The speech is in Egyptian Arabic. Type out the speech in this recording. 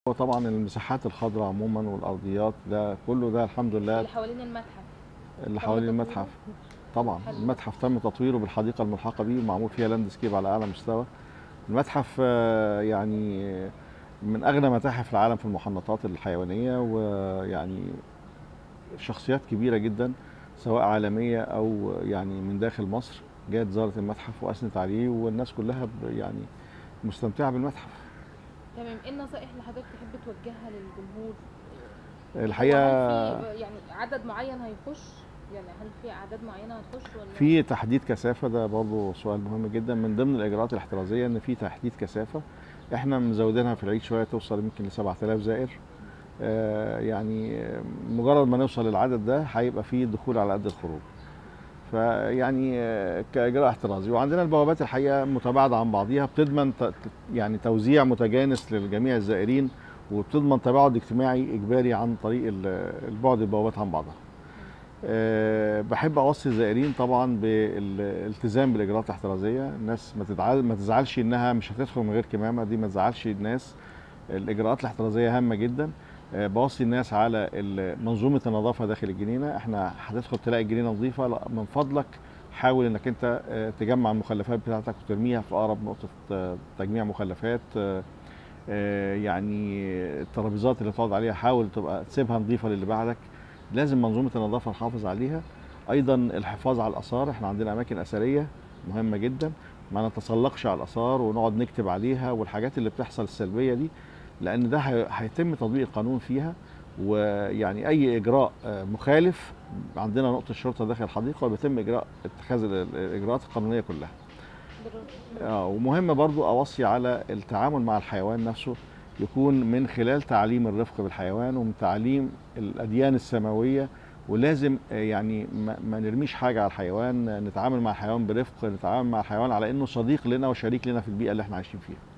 هو طبعا المساحات الخضراء عموما والارضيات ده كله ده الحمد لله اللي حوالين المتحف اللي تم حوالين تطويره؟ المتحف طبعا حلو. المتحف تم تطويره بالحديقه الملحقه بيه ومعمول فيها لاند سكيب على اعلى مستوى المتحف آه، يعني من اغنى متاحف العالم في المحنطات الحيوانيه ويعني شخصيات كبيره جدا سواء عالميه او يعني من داخل مصر جت زارت المتحف واثنت عليه والناس كلها ب- يعني مستمتعه بالمتحف تمام ايه النصائح اللي حضرتك تحب توجهها للجمهور الحقيقه وهل في يعني عدد معين هيخش يعني هل في اعداد معينه هتخش ولا في تحديد كثافه ده برضه سؤال مهم جدا من ضمن الاجراءات الاحترازيه ان في تحديد كثافه احنا مزودينها في العيد شويه توصل يمكن ل 7000 زائر آه، يعني آه، مجرد ما نوصل للعدد ده هيبقى في دخول على قد الخروج فيعني آه، كاجراء احترازي وعندنا البوابات الحقيقه متباعده عن بعضيها بتضمن ت- ت- يعني توزيع متجانس لجميع الزائرين وبتضمن تباعد اجتماعي اجباري عن طريق ال- البعد البوابات عن بعضها آه، بحب اوصي الزائرين طبعا بالالتزام بالاجراءات الاحترازيه الناس ما تزعل ما تزعلش انها مش هتدخل من غير كمامه دي ما تزعلش الناس الاجراءات الاحترازيه هامه جدا آه، بوصي الناس على ال- منظومه النظافه داخل الجنينه احنا هتدخل تلاقي الجنينه نظيفه لا، من فضلك حاول انك انت آه، تجمع المخلفات بتاعتك وترميها في اقرب نقطه آه، تجميع مخلفات آه، آه، يعني الترابيزات اللي تقعد عليها حاول تبقى تسيبها نظيفه للي بعدك لازم منظومه النظافه نحافظ عليها ايضا الحفاظ على الاثار احنا عندنا اماكن اثريه مهمه جدا ما نتسلقش على الاثار ونقعد نكتب عليها والحاجات اللي بتحصل السلبيه دي لان ده هي- هيتم تطبيق القانون فيها ويعني اي اجراء آه، مخالف عندنا نقطه شرطه داخل الحديقه وبيتم اجراء اتخاذ ال- الاجراءات القانونيه كلها بالر- اه ومهم برضو اوصي على التعامل مع الحيوان نفسه يكون من خلال تعليم الرفق بالحيوان ومن تعليم الاديان السماويه ولازم آه، يعني ما, ما نرميش حاجه على الحيوان آه، نتعامل مع الحيوان برفق نتعامل مع الحيوان على انه صديق لنا وشريك لنا في البيئه اللي احنا عايشين فيها